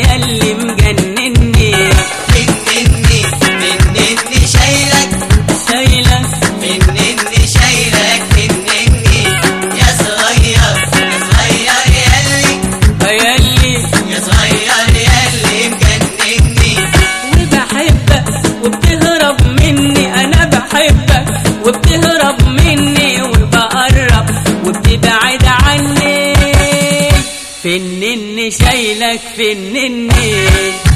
ياللي مجنني منني منني شايلك شايلك منني شايلك منني يا صغير يا صغير ياللي ياللي يا صغير ياللي مجنني وبحبك وبتهرب مني انا بحبك وبتهرب مني وبقرب وبتبعد عني فنني شايلك فنني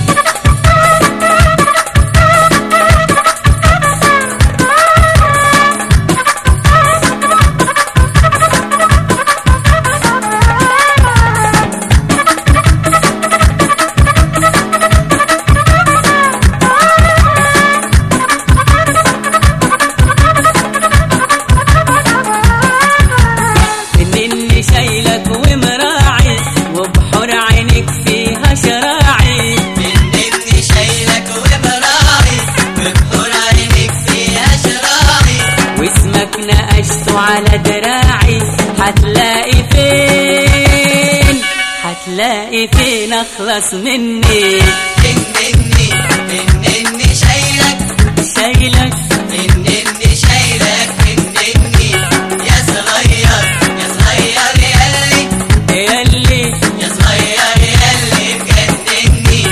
فنني شايلك ومراعي وبحور عينك فيها شراعي منني شايلك ومراعي بتقول عينك فيها شراعي واسمك نقشته على دراعي هتلاقي فين هتلاقي فين اخلص مني منني منني شايلك شايلك منني شايلك منني يا صغير يا صغير ياللي ياللي يا صغير ياللي مجنني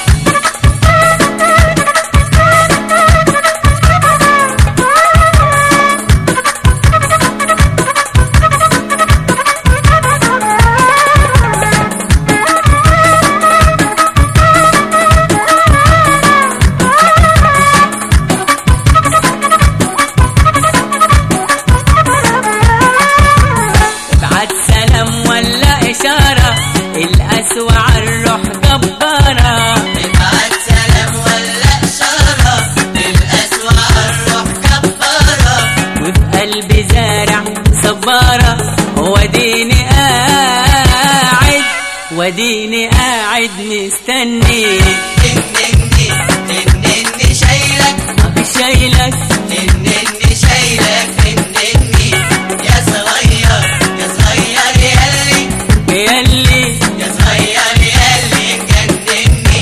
ابعت سلام ولا اشاره القسوة عالروح جبارة ابعت سلام ولا اشاره القسوه الروح كفاره وفي قلبي زارع صبارة وديني قاعد وديني قاعد مستني منني منني شايلك شايلك منني شايلك منني يا صغير يا صغير ياللي ياللي يا صغير ياللي مجنني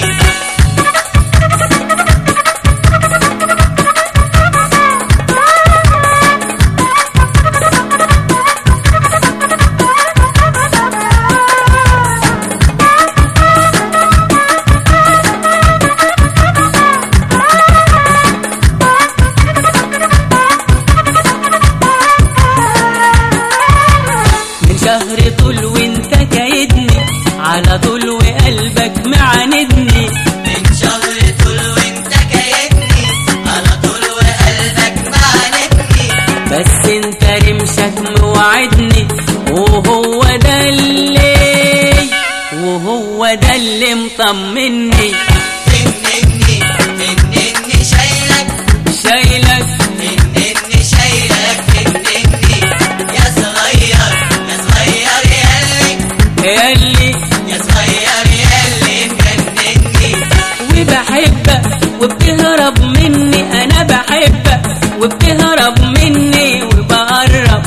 من شهر طول وانت كايدني على طول وقلبك معاندني من شهر طول وانت كايدني على طول وقلبك معاندني بس انت رمشك موعدني وهو ده اللي وهو ده اللي مطمني منني منني شايلك شايلك منني شايلك منني يا صغير يا صغير ياللي ياللي يا صغير ياللي مجنني وبحبك وبتهرب مني انا بحبك وبتهرب مني وبقرب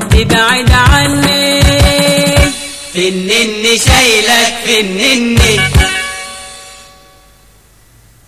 وبتبعد عني فنني شايلك فنني